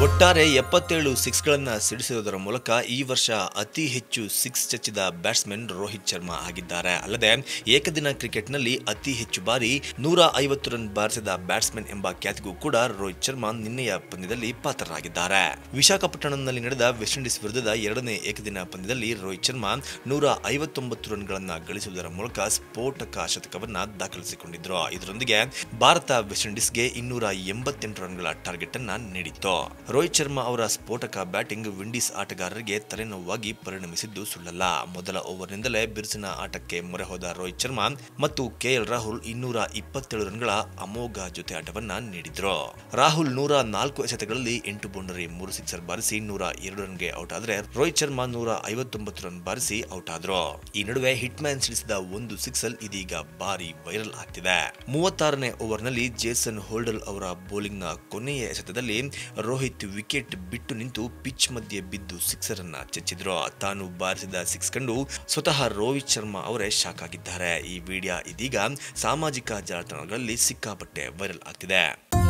ಒಟ್ಟಾರೆ ಎಪ್ಪತ್ತೇಳು ಸಿಕ್ಸ್ಗಳನ್ನ ಸಿಡಿಸಿರುವುದರ ಮೂಲಕ ಈ ವರ್ಷ ಅತಿ ಹೆಚ್ಚು ಸಿಕ್ಸ್ ಚಚ್ಚಿದ ಬ್ಯಾಟ್ಸ್ಮನ್ ರೋಹಿತ್ ಶರ್ಮಾ ಆಗಿದ್ದಾರೆ ಅಲ್ಲದೆ ಏಕದಿನ ಕ್ರಿಕೆಟ್ನಲ್ಲಿ ಅತಿ ಹೆಚ್ಚು ಬಾರಿ ನೂರ ಐವತ್ತು ರನ್ ಬಾರಿಸಿದ ಬ್ಯಾಟ್ಸ್ಮನ್ ಎಂಬ ಖ್ಯಾತಿಗೂ ಕೂಡ ರೋಹಿತ್ ಶರ್ಮಾ ನಿನ್ನೆಯ ಪಂದ್ಯದಲ್ಲಿ ಪಾತ್ರರಾಗಿದ್ದಾರೆ ವಿಶಾಖಪಟ್ಟಣಂನಲ್ಲಿ ನಡೆದ ವೆಸ್ಟ್ ಇಂಡೀಸ್ ವಿರುದ್ಧದ ಎರಡನೇ ಏಕದಿನ ಪಂದ್ಯದಲ್ಲಿ ರೋಹಿತ್ ಶರ್ಮಾ ನೂರ ಐವತ್ತೊಂಬತ್ತು ರನ್ಗಳನ್ನ ಗಳಿಸುವುದರ ಮೂಲಕ ಸ್ಫೋಟಕ ಶತಕವನ್ನ ದಾಖಲಿಸಿಕೊಂಡಿದ್ರು ಇದರೊಂದಿಗೆ ಭಾರತ ವೆಸ್ಟ್ ಇಂಡೀಸ್ಗೆ ಇನ್ನೂರ ಎಂಬತ್ತೆಂಟು ರನ್ಗಳ ಟಾರ್ಗೆಟ್ ಅನ್ನ ನೀಡಿತ್ತು ರೋಹಿತ್ ಶರ್ಮಾ ಅವರ ಸ್ಫೋಟಕ ಬ್ಯಾಟಿಂಗ್ ವಿಂಡೀಸ್ ಆಟಗಾರರಿಗೆ ತಲೆನೋವಾಗಿ ಪರಿಣಮಿಸಿದ್ದು ಸುಳ್ಳಲ್ಲ ಮೊದಲ ಓವರ್ನಿಂದಲೇ ಬಿರುಸಿನ ಆಟಕ್ಕೆ ಮೊರೆ ಹೋದ ರೋಹಿತ್ ಶರ್ಮಾ ಮತ್ತು ಕೆಎಲ್ ರಾಹುಲ್ ಇನ್ನೂರ ಇಪ್ಪತ್ತೇಳು ರನ್ಗಳ ಅಮೋಘ ಜೊತೆ ಆಟವನ್ನ ನೀಡಿದ್ರು ರಾಹುಲ್ ನೂರ ನಾಲ್ಕು ಎಸೆತಗಳಲ್ಲಿ ಎಂಟು ಬೌಂಡರಿ ಮೂರು ಸಿಕ್ಸರ್ ಬಾರಿಸಿ ನೂರ ಎರಡು ರನ್ಗೆ ಔಟ್ ಆದ್ರೆ ರೋಹಿತ್ ಶರ್ಮಾ ನೂರ ಐವತ್ತೊಂಬತ್ತು ರನ್ ಬಾರಿಸಿ ಔಟ್ ಆದ್ರು ಈ ನಡುವೆ ಹಿಟ್ ಮ್ಯಾನ್ ಸಿಡಿಸಿದ ಒಂದು ಸಿಕ್ಸಲ್ ಇದೀಗ ಭಾರಿ ವೈರಲ್ ಆಗ್ತಿದೆ ಮೂವತ್ತಾರನೇ ಓವರ್ನಲ್ಲಿ ಜೇಸನ್ ಹೋಲ್ಡಲ್ ಅವರ ಬೌಲಿಂಗ್ ನ ಕೊನೆಯ ಎಸೆತದಲ್ಲಿ ರೋಹಿತ್ ವಿಕೆಟ್ ಬಿಟ್ಟು ನಿಂತು ಪಿಚ್ ಮಧ್ಯೆ ಬಿದ್ದು ಸಿಕ್ಸರ್ ಅನ್ನ ಚೆಚ್ಚಿದ್ರು ತಾನು ಬಾರಿಸಿದ ಸಿಕ್ಸ್ ಕಂಡು ಸ್ವತಃ ರೋಹಿತ್ ಶರ್ಮಾ ಅವರೇ ಶಾಕ್ ಆಗಿದ್ದಾರೆ ಈ ವಿಡಿಯೋ ಇದೀಗ ಸಾಮಾಜಿಕ ಜಾಲತಾಣಗಳಲ್ಲಿ ಸಿಕ್ಕಾಪಟ್ಟೆ ವೈರಲ್ ಆಗ್ತಿದೆ